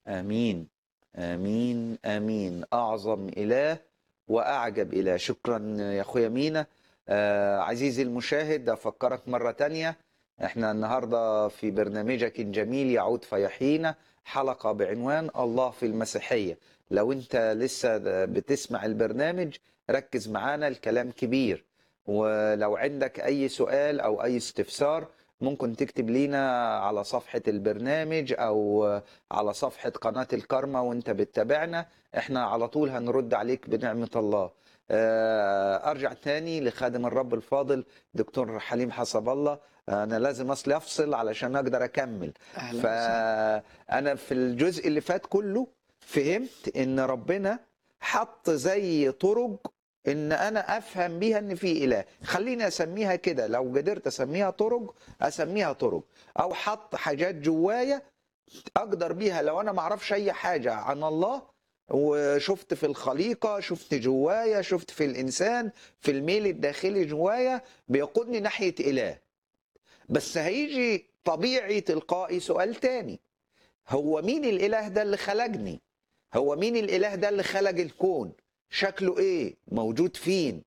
امين امين امين اعظم اله واعجب اله شكرا يا اخويا مينا آه عزيزي المشاهد افكرك مره تانية احنا النهارده في برنامجك الجميل يعود فيحيينا حلقه بعنوان الله في المسيحيه لو انت لسه بتسمع البرنامج ركز معانا الكلام كبير ولو عندك اي سؤال او اي استفسار ممكن تكتب لينا على صفحة البرنامج أو على صفحة قناة الكرمة وانت بتتابعنا احنا على طول هنرد عليك بنعمة الله أرجع تاني لخادم الرب الفاضل دكتور حليم حسب الله أنا لازم أصلي أفصل علشان أقدر أكمل أهلا وسهلا. فأنا في الجزء اللي فات كله فهمت إن ربنا حط زي طرق ان انا افهم بيها ان في اله خليني اسميها كده لو قدرت اسميها طرق اسميها طرق او حط حاجات جوايا اقدر بيها لو انا ما اعرفش اي حاجه عن الله وشفت في الخليقه شفت جوايا شفت في الانسان في الميل الداخلي جوايا بيقودني ناحيه اله بس هيجي طبيعي تلقائي سؤال تاني هو مين الاله ده اللي خلقني هو مين الاله ده اللي خلق الكون شكله ايه موجود فين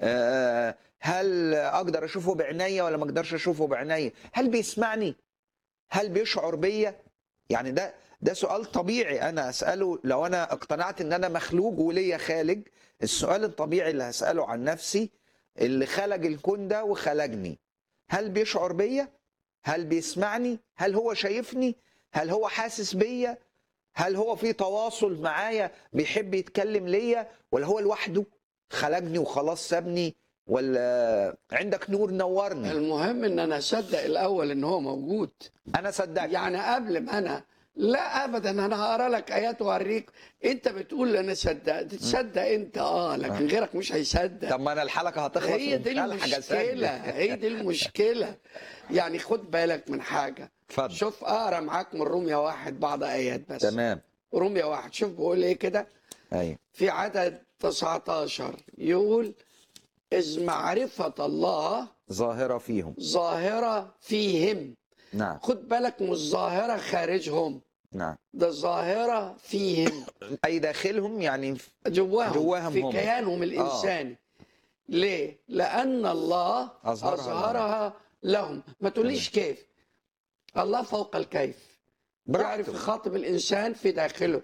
آه هل اقدر اشوفه بعينيا ولا ما اقدرش اشوفه بعينيا هل بيسمعني هل بيشعر بيا يعني ده ده سؤال طبيعي انا اساله لو انا اقتنعت ان انا مخلوق وليا خالق السؤال الطبيعي اللي هساله عن نفسي اللي خلق الكون ده وخلقني هل بيشعر بيا هل بيسمعني هل هو شايفني هل هو حاسس بيا هل هو في تواصل معايا بيحب يتكلم ليا ولا هو لوحده خلقني وخلاص سابني ولا عندك نور نورني المهم ان انا اصدق الاول ان هو موجود انا صدقت يعني قبل ما انا لا ابدا انا هقرا لك ايات واوريك انت بتقول انا صدقت تصدق انت اه لكن غيرك مش هيصدق طب ما انا الحلقه هتخلص هي ومش دي هلحق المشكله أسجل. هي دي المشكله يعني خد بالك من حاجه اتفضل شوف اقرا معاك من روميا واحد بعض ايات بس تمام روميا واحد شوف بيقول ايه كده ايوه في عدد 19 يقول إذ معرفة الله ظاهره فيهم ظاهرة فيهم نعم خد بالك مش ظاهرة خارجهم نعم ده ظاهرة فيهم اي داخلهم يعني في- جواهم, جواهم في هم. كيانهم الإنساني ليه؟ لأن الله أظهرها أظهرها لهم ما تقوليش كيف الله فوق الكيف يعرف براحته يخاطب الإنسان في داخله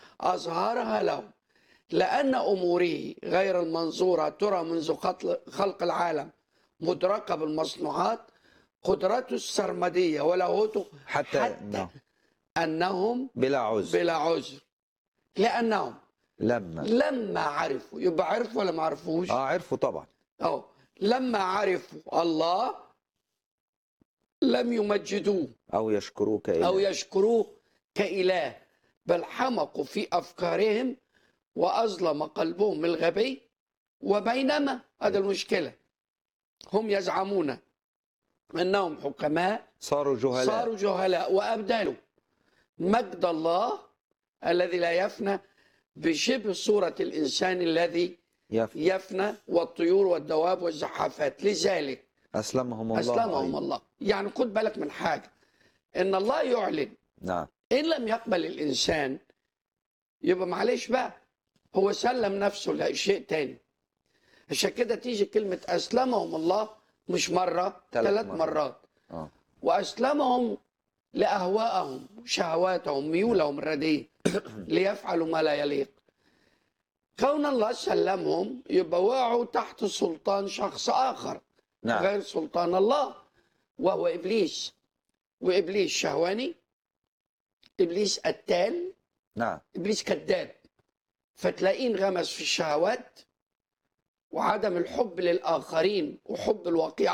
أظهرها لهم لأن أموره غير المنظورة ترى منذ خلق خلق العالم مدركة بالمصنوعات قدرته السرمدية ولاهوته حتى, حتى نعم. أنهم بلا عذر بلا عذر لأنهم لما لما عرفوا يبقى عرفوا ولا ما عرفوش؟ اه عرفوا طبعا أو لما عرفوا الله لم يمجدوه او يشكروك إله. أو يشكروه كإله بل حمقوا في أفكارهم وأظلم قلبهم الغبي وبينما هذا المشكلة هم يزعمون أنهم حكماء صاروا جهلاء صاروا جهلاء وأبدلوا مجد الله الذي لا يفنى بشبه صورة الإنسان الذي يف... يفنى والطيور والدواب والزحافات لذلك اسلمهم الله أسلمهم أيضا. الله يعني خد بالك من حاجة إن الله يعلن نعم إن لم يقبل الإنسان يبقى معلش بقى هو سلم نفسه لشيء تاني عشان كده تيجي كلمة أسلمهم الله مش مرة ثلاث ثلاث مرات. مرات اه وأسلمهم لأهوائهم شهواتهم ميولهم الرديئة ليفعلوا ما لا يليق كون الله سلمهم يبقى وقعوا تحت سلطان شخص آخر نعم غير سلطان الله وهو إبليس وإبليس شهواني إبليس قتال نعم ابليس كذاب فتلاقيه انغمس في الشهوات وعدم الحب للاخرين وحب الوقيع